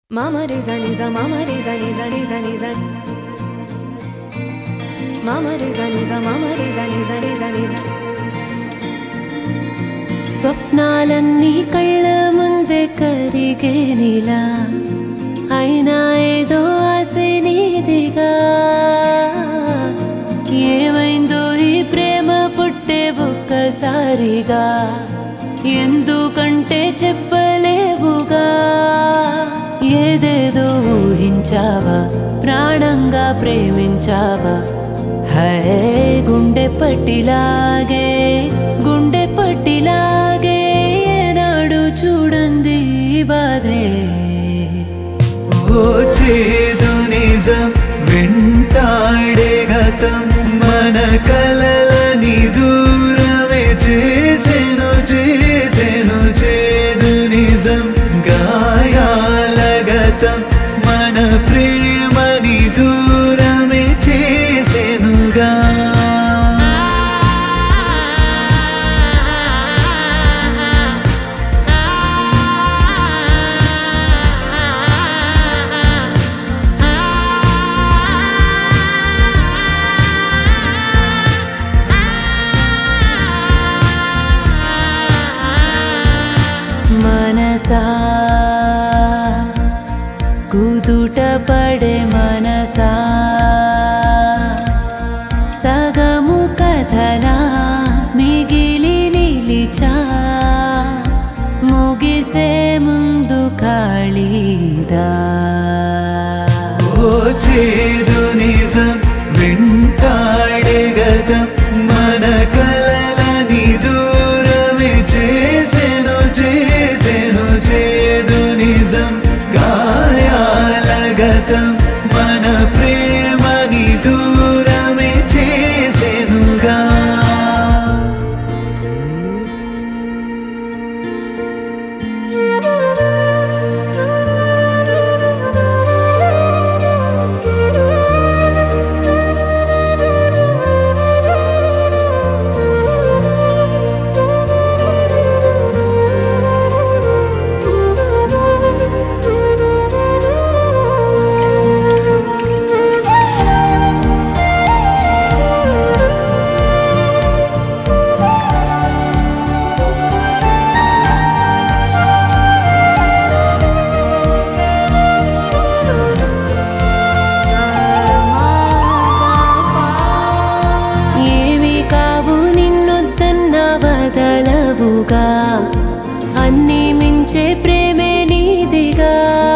Mama re za ni za mama re za ni za ni za ni za Mama re za ni za mama re za ni za ni za ni za స్వప్నాలన్నీ కళ్ళ ముందే కరిగేనిలా అయినా ఏదో ఆశ నీదిగా ఏమైందో ఈ ప్రేమ పుట్టే ఒక్కసారిగా ఎందుకంటే చెప్పలేవుగా ఏదేదో ఊహించావా ప్రాణంగా ప్రేమించావా హై గుండె పట్టిలాగే గుండె పట్టిలాగే ఏనాడు చూడంది ఈ బాధే ఓ చేదు నిజం వెంటాడే గతం మన కలలని దూరమే చేసెను చేసెను చేదు నిజం గాయాల గతం మన ప్రేమని దూరమే చేసెనుగా మనసా కుదుట పడే మనసా సగము కథలా మిగిలి నిలిచా ముగిసే ముందు ఖాళీదా ఓ చేదు నిజం వెంటాడే గతం మన కలలని దూరమే చేసెను చేసెను చేదు నిజం గాయాల గతం మన ప్రేమని దూరమే చేసెనుగా ఏమి కావు నిన్నొద్దన్న వదలవుగా అన్నీ మించే ప్రేమే నీదిగా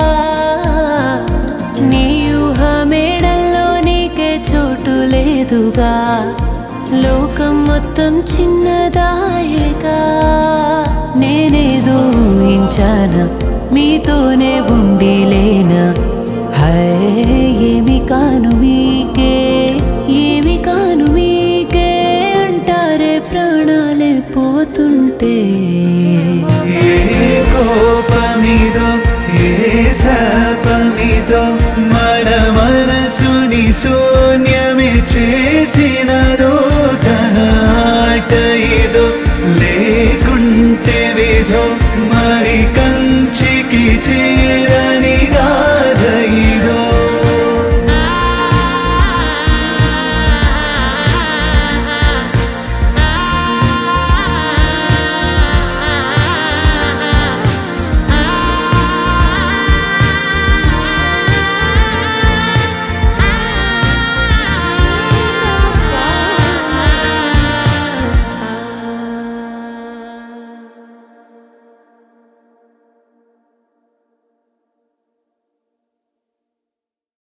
నీ ఊహ మేడల్లో నీకే చోటు లేదుగా లోకం మొత్తం చిన్నదాయేగా నేనేదో ఊహించానా మీతోనే ఉండి లేనా హై ఏమి కాను మీకే ఏమి కాను మీకే అంటారే ప్రాణాలే పోతుంటే ఏ కోపమిదో ఏ శాపమిదో